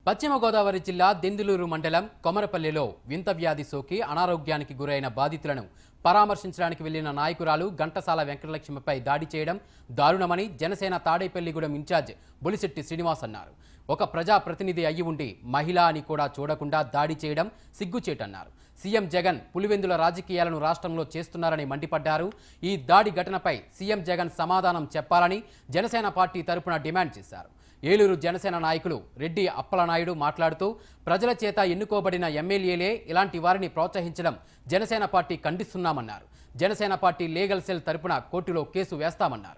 పశ్చిమ గోదావరి జిల్లా దెందులూరు మండలం కొమరపల్లిలో వింత వ్యాధి సోకి అనారోగ్యానికి గురైన బాధితులను పరామర్శించడానికి వెళ్లిన నాయకురాలు ఘంటసాల వెంకటలక్ష్మిపై దాడి చేయడం దారుణమని జనసేన తాడేపల్లిగూడెం ఇన్ఛార్జ్ బొలిశెట్టి శ్రీనివాస్ అన్నారు ఒక ప్రజా ప్రతినిధి అయ్యి ఉండి మహిళ అని కూడా చూడకుండా దాడి చేయడం సిగ్గుచేటన్నారు సీఎం జగన్ పులివెందుల రాజకీయాలను రాష్ట్రంలో చేస్తున్నారని మండిపడ్డారు ఈ దాడి ఘటనపై సీఎం జగన్ సమాధానం చెప్పాలని జనసేన పార్టీ తరపున డిమాండ్ చేశారు ఏలూరు జనసేన నాయకులు రెడ్డి అప్పలనాయుడు మాట్లాడుతూ ప్రజల చేత ఎన్నుకోబడిన ఎమ్మెల్యేలే ఇలాంటి వారిని ప్రోత్సహించడం జనసేన పార్టీ ఖండిస్తున్నామన్నారు జనసేన పార్టీ లీగల్ సెల్ తరపున కోర్టులో కేసు వేస్తామన్నారు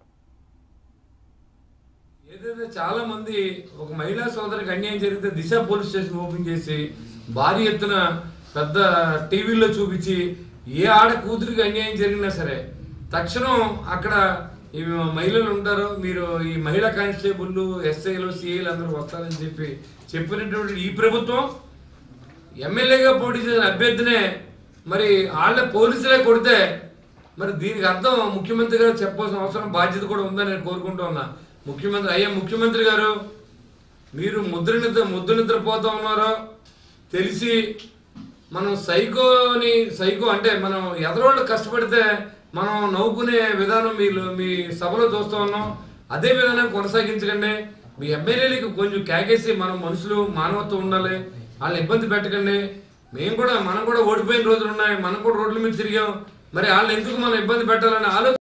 ఏదైతే చాలా మంది ఒక మహిళా సోదరికి అన్యాయం జరిగితే దిశ పోలీస్ స్టేషన్ ఓపెన్ చేసి భారీ ఎత్తున పెద్ద టీవీలో చూపించి ఏ ఆడ కూతురికి అన్యాయం జరిగినా సరే తక్షణం అక్కడ ఈ మహిళలు ఉంటారు మీరు ఈ మహిళా కానిస్టేబుల్ ఎస్ఐలు సిఐలు అందరూ వస్తారని చెప్పి చెప్పినటువంటి ఈ ప్రభుత్వం ఎమ్మెల్యేగా పోటీ చేసిన అభ్యర్థినే మరి వాళ్ళ పోలీసులే కొడితే మరి దీనికి అర్థం ముఖ్యమంత్రి గారు చెప్పాల్సిన అవసరం బాధ్యత కూడా ఉందని నేను కోరుకుంటూ ఉన్నా ముఖ్యమంత్రి అయ్యా ముఖ్యమంత్రి గారు మీరు ముద్ర నిద్ర ముద్ర నిద్రపోతా ఉన్నారో తెలిసి మనం సైకోని సైకో అంటే మనం ఎదరోళ్ళు కష్టపడితే మనం నవ్వుకునే విధానం మీరు మీ సభలో చూస్తూ ఉన్నాం అదే విధానం కొనసాగించకండి మీ ఎమ్మెల్యేలకి కొంచెం కేకేసి మనం మనుషులు మానవత్వం ఉండాలి వాళ్ళని ఇబ్బంది పెట్టకండి మేము కూడా మనం కూడా ఓడిపోయిన రోజులు ఉన్నాయి మనం కూడా రోడ్ల మీద తిరిగాం మరి వాళ్ళని ఎందుకు మనం ఇబ్బంది పెట్టాలని ఆలోచన